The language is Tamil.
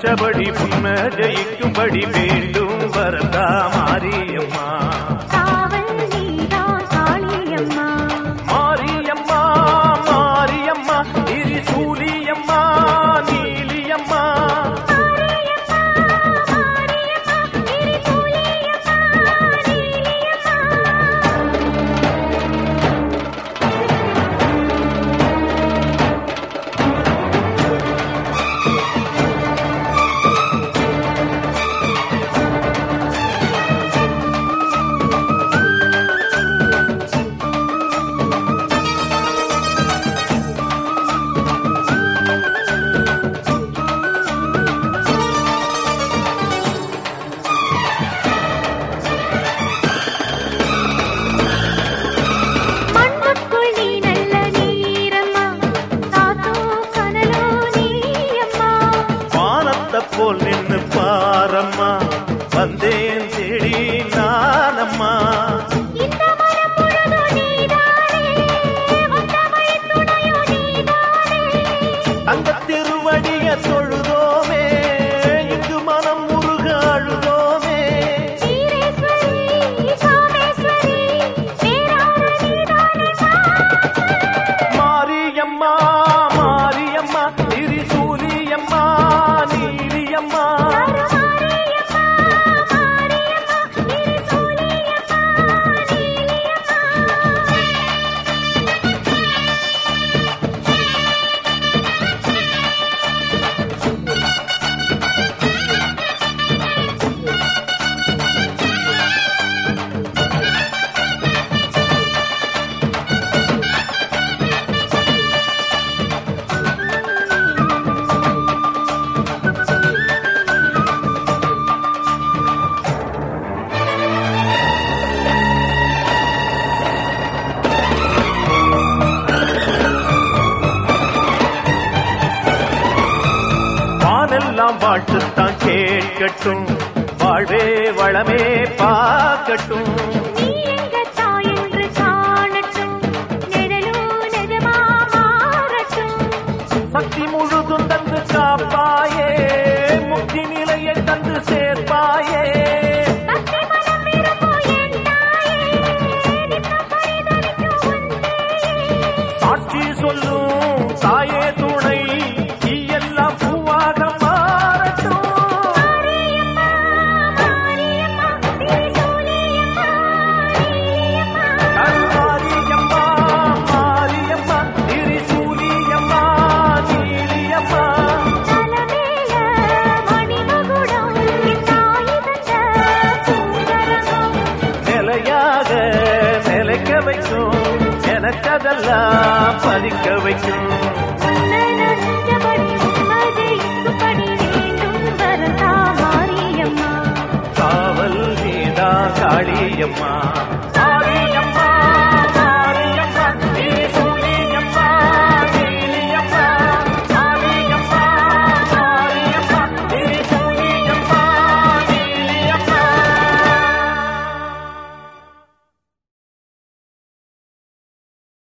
கண்டபடி உன்னை ஜெயிக்கும்படி வேண்டும் வரதா மாரியம்மா காவல் நீதான் காளியம்மா மாரியம்மா மாரியம்மா திரிசூலியம்மா நீலியம்மா மாரியம்மா மாரியம்மா திரிசூலியம்மா நீலியம்மா மண்ணுக்குள் நீ நல்ல நீரம்மா காத்தோ கனலோ நீயம்மா வானத்தை போல் நின்னு பாரம்மா வந்தேன் தேடி நானம்மா இந்த மரம் முழுதும் நீதானே வந்த வழி துணையோ நீதானே தங்க திருவடிய தொழுதோமே இங்கு மனம் முருக அழுதோமே ஈரேஸ்வரி காமேஸ்வரி பேரான நீதானே மாரியம்மா மாரியம்மா திரிசூலியம்மா நீலியம்மா மாரியம்மா மாரியம்மா திரிசூலியம்மா நீலியம்மா வானெல்லாம் வாழ்த்துத்தான் கேட்கட்டும் வாழ்வே வளமே பார்க்கட்டும் நீ எங்க தாய் என்று காணட்டும் நிழலோ நிஜமா மாறட்டும் சக்தி முழுதும் தந்து காப்பாயே முக்தி நிலையை தந்து சேர்ப்பாயே பக்தி மனம் விரும்போ என் தாயே நித்தம் பரிதவிக்கும் உன் சேயே சாட்சி சொல்லும் தாயே துணை நீ எல்லாம் பூவாக மாறட்டும் மாரியம்மா மாரியம்மா திரிசூலியம்மா நீலியம்மா கருமாரியம்மா மாரியம்மா திரிசூலியம்மா நீலியம்மா தலமேல மணிமகுடம் என் தாய் தந்த பூங்கரகம் நிலையாக நிலைக்க வைக்கும் எனக்கதெல்லாம் பதிக்க வைக்கும் உன்னை நஞ்சபடி உண்மை ஜெயிக்கும்படி வேண்டும் வரதா மாரியம்மா காவல் நீதா காளியம்மா